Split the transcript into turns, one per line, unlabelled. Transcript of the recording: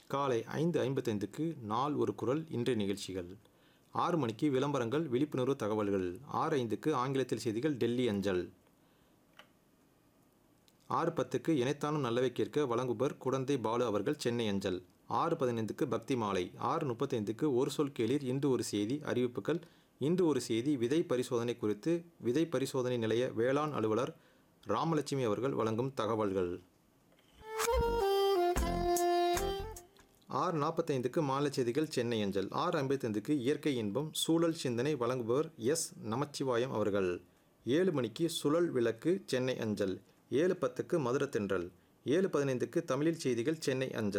காலை ஐந்து ஐம்பத்தைந்துக்கு நாள் ஒரு குரல் இன்றைய நிகழ்ச்சிகள் ஆறு மணிக்கு விளம்பரங்கள் விழிப்புணர்வு தகவல்கள் ஆறு ஐந்துக்கு ஆங்கிலத்தில் செய்திகள் டெல்லி அஞ்சல் ஆறு பத்துக்கு இணைத்தானும் நல்லவை கேட்க வழங்குபவர் குடந்தை பாலு அவர்கள் சென்னை அஞ்சல் ஆறு பதினைந்துக்கு பக்தி மாலை ஆறு முப்பத்தைந்துக்கு ஒரு சொல் கேளீர் இன்று ஒரு செய்தி அறிவிப்புகள் இன்று ஒரு செய்தி விதை பரிசோதனை குறித்து விதை பரிசோதனை நிலைய வேளாண் அலுவலர் ராமலட்சுமி அவர்கள் வழங்கும் தகவல்கள் ஆறு நாற்பத்தைந்துக்கு மாலை செய்திகள் சென்னை அஞ்சல் ஆறு ஐம்பத்தைந்துக்கு இயற்கை இன்பம் சூழல் சிந்தனை வழங்குபவர் எஸ் நமச்சிவாயம் அவர்கள் ஏழு மணிக்கு சுழல் விளக்கு சென்னை அஞ்சல் ஏழு பத்துக்கு மதுர தென்றல் ஏழு பதினைந்துக்கு தமிழில் செய்திகள் சென்னை அஞ்சல்